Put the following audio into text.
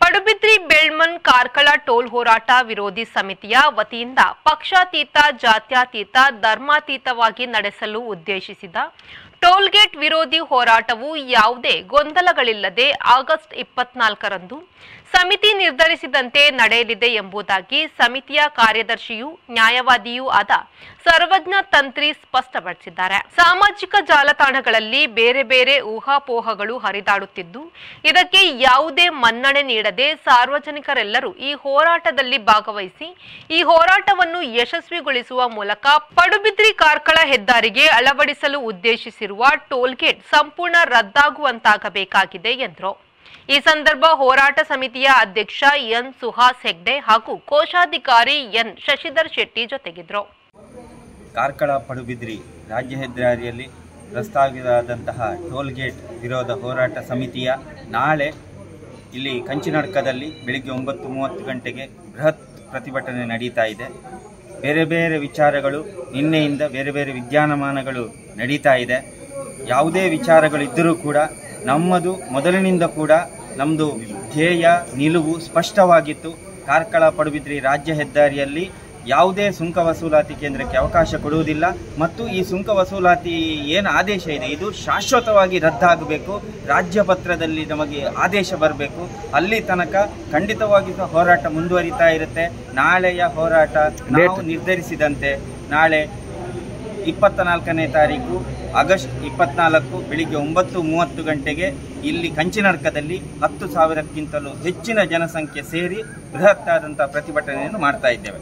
Padubidri ಬೆಳ್ಮನ್ Karkala toll ಹೋರಾಟ ವಿರೋಧಿ ಸಮಿತಿಯ ವತಿಯಿಂದ ಪಕ್ಷಾತೀತ ಜಾತ್ಯತೀತ ಧರ್ಮಾತೀತವಾಗಿ ನಡೆಸಲು ಉದ್ದೇಶಿಸಿದ ಟೋಲ್ಗೇಟ್ ವಿರೋಧಿ ಹೋರಾಟವು ಯಾವುದೇ ಗೊಂದಲಗಳಿಲ್ಲದೆ ಆಗಸ್ಟ್ ಇಪ್ಪತ್ನಾಲ್ಕರಂದು ಸಮಿತಿ ನಿರ್ಧರಿಸಿದಂತೆ ನಡೆಯಲಿದೆ ಎಂಬುದಾಗಿ ಸಮಿತಿಯ ಕಾರ್ಯದರ್ಶಿಯೂ ನ್ಯಾಯವಾದಿಯೂ ಆದ ಸರ್ವಜ್ಞ ತಂತ್ರಿ ಸ್ಪಷ್ಟಪಡಿಸಿದ್ದಾರೆ ಸಾಮಾಜಿಕ ಜಾಲತಾಣಗಳಲ್ಲಿ ಬೇರೆ ಬೇರೆ ಊಹಾಪೋಹಗಳು ಹರಿದಾಡುತ್ತಿದ್ದು ಇದಕ್ಕೆ ಯಾವುದೇ ಮನ್ನಣೆ ನೀಡದೆ ಸಾರ್ವಜನಿಕರೆಲ್ಲರೂ ಈ ಹೋರಾಟದಲ್ಲಿ ಭಾಗವಹಿಸಿ ಈ ಹೋರಾಟವನ್ನು ಯಶಸ್ವಿಗೊಳಿಸುವ ಮೂಲಕ ಪಡುಬಿದ್ರಿ ಕಾರ್ಕಳ ಹೆದ್ದಾರಿಗೆ ಅಳವಡಿಸಲು ಉದ್ದೇಶಿಸಿರುವ ಟೋಲ್ಗೇಟ್ ಸಂಪೂರ್ಣ ರದ್ದಾಗುವಂತಾಗಬೇಕಾಗಿದೆ ಎಂದರು ಈ ಸಂದರ್ಭ ಹೋರಾಟ ಸಮಿತಿಯ ಅಧ್ಯಕ್ಷ ಎನ್ ಸುಹಾಸ್ ಹೆಗ್ಡೆ ಹಾಗೂ ಕೋಶಾಧಿಕಾರಿ ಎನ್ ಶಶಿಧರ್ ಶೆಟ್ಟಿ ಜೊತೆಗಿದ್ರು ಕಾರ್ಕಳ ಪಡುಬಿದ್ರಿ ರಾಜ್ಯ ಹೆದ್ದಾರಿಯಲ್ಲಿ ಪ್ರಸ್ತಾವಿತವಾದಂತಹ ಟೋಲ್ಗೇಟ್ ವಿರೋಧ ಹೋರಾಟ ಸಮಿತಿಯ ನಾಳೆ ಇಲ್ಲಿ ಕಂಚಿನಡ್ಕದಲ್ಲಿ ಬೆಳಿಗ್ಗೆ ಒಂಬತ್ತು ಮೂವತ್ತು ಗಂಟೆಗೆ ಬೃಹತ್ ಪ್ರತಿಭಟನೆ ನಡೀತಾ ಇದೆ ಬೇರೆ ಬೇರೆ ವಿಚಾರಗಳು ನಿನ್ನೆಯಿಂದ ಬೇರೆ ಬೇರೆ ವಿದ್ಯಾನಮಾನಗಳು ನಡೀತಾ ಇದೆ ಯಾವುದೇ ವಿಚಾರಗಳಿದ್ದರೂ ಕೂಡ ನಮ್ಮದು ಮೊದಲಿನಿಂದ ಕೂಡ ನಮ್ಮದು ಧ್ಯೇಯ ನಿಲುವು ಸ್ಪಷ್ಟವಾಗಿತ್ತು ಕಾರ್ಕಳ ಪಡುಬಿದ್ರಿ ರಾಜ್ಯ ಹೆದ್ದಾರಿಯಲ್ಲಿ ಯಾವುದೇ ಸುಂಕ ವಸೂಲಾತಿ ಕೇಂದ್ರಕ್ಕೆ ಅವಕಾಶ ಕೊಡುವುದಿಲ್ಲ ಮತ್ತು ಈ ಸುಂಕ ವಸೂಲಾತಿ ಏನು ಆದೇಶ ಇದೆ ಇದು ಶಾಶ್ವತವಾಗಿ ರದ್ದಾಗಬೇಕು ರಾಜ್ಯ ಪತ್ರದಲ್ಲಿ ನಮಗೆ ಆದೇಶ ಬರಬೇಕು ಅಲ್ಲಿ ತನಕ ಖಂಡಿತವಾಗಿ ಸಹ ಹೋರಾಟ ಮುಂದುವರಿತಾ ಇರುತ್ತೆ ನಾಳೆಯ ಹೋರಾಟ ನಾವು ನಿರ್ಧರಿಸಿದಂತೆ ನಾಳೆ ಇಪ್ಪತ್ತ ನಾಲ್ಕನೇ ತಾರೀಕು ಆಗಸ್ಟ್ ಇಪ್ಪತ್ನಾಲ್ಕು ಬೆಳಿಗ್ಗೆ ಒಂಬತ್ತು ಮೂವತ್ತು ಗಂಟೆಗೆ ಇಲ್ಲಿ ಕಂಚಿನಡ್ಕದಲ್ಲಿ ಹತ್ತು ಸಾವಿರಕ್ಕಿಂತಲೂ ಹೆಚ್ಚಿನ ಜನಸಂಖ್ಯೆ ಸೇರಿ ಬೃಹತ್ತಾದಂಥ ಪ್ರತಿಭಟನೆಯನ್ನು ಮಾಡ್ತಾ ಇದ್ದೇವೆ